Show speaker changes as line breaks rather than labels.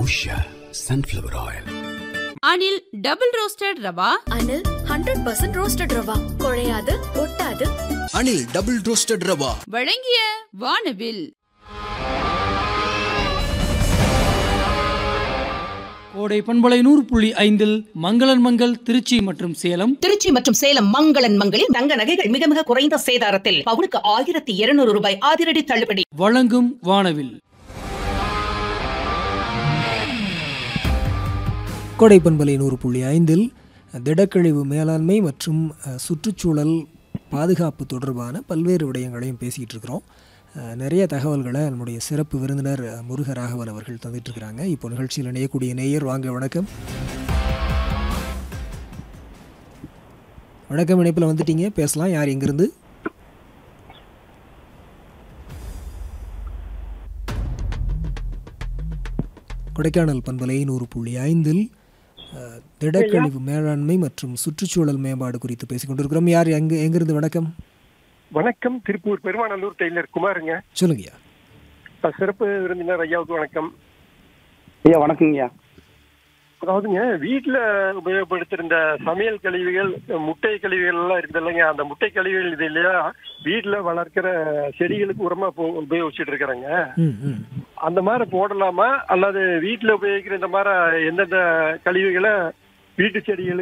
Usha sunflower oil
Anil double roasted rava
Anil hundred percent roasted rava குழையாது ஒட்டாது
Anil double roasted rava
வழங்கிய வானவில்
கோடை பண்பலை நூறு புள்ளி ஐந்தில் மங்களன் மங்கள் திருச்சி மற்றும் சேலம்
திருச்சி மற்றும் சேலம் மங்களன் மங்களில் தங்க நகைகள் மிக மிக குறைந்த சேதாரத்தில் பவுனுக்கு ஆயிரத்தி இருநூறு ரூபாய் அதிரடி தள்ளுபடி
வழங்கும் வானவில்
கோடை பண்பலை நூறு புள்ளி ஐந்தில் திடக்கழிவு மேலாண்மை மற்றும் அஹ், சுற்றுச்சூழல் பாதுகாப்பு தொடர்பான பல்வேறு விடயங்களையும் பேசிக்கிட்டு இருக்கிறோம் அஹ், நிறைய தகவல்களை நம்முடைய சிறப்பு விருந்தினர் அஹ், முருக ராகவன் அவர்கள் தந்துட்டு இருக்கிறாங்க இப்போ நிகழ்ச்சியில் இணையக்கூடிய நேயர் வாங்க வணக்கம் வணக்கம் இணைப்பில் வந்துட்டீங்க பேசலாம் யார் எங்கிருந்து கொடைக்கானல் பண்பலை நூறு புள்ளி ஐந்தில் அஹ், திடக்கழிவு மேலாண்மை மற்றும் சுற்றுச்சூழல் மேம்பாடு குறித்து பேசிக் கொண்டிருக்கிறோம் யார் எங்க எங்கிருந்து வணக்கம்
வணக்கம் திருப்பூர் பெருமாநல்லூர் டெய்லர் குமாருங்க
சொல்லுங்கய்யா
அஹ் சிறப்பு விருந்தினர் ஐயாவுக்கு வணக்கம்
ஐயா வணக்கங்கய்யா
அதாவதுங்க வீட்டுல உபயோகப்படுத்திருந்த சமையல் கழிவுகள் முட்டை கழிவுகள் எல்லாம் இருக்குது இல்லைங்க அந்த முட்டை கழிவுகள் இது இல்லையா வீட்டுல வளர்க்கிற செடிகளுக்கு உரமா போ- உபயோகிச்சுட்டு இருக்கிறாங்க
ம் ம்
அந்த மாதிரி போடலாமா அல்லது வீட்டுல உபயோகிக்கிற இந்த மாதிரி எந்தெந்த கழிவுகளை வீட்டு செடிகளுக்கு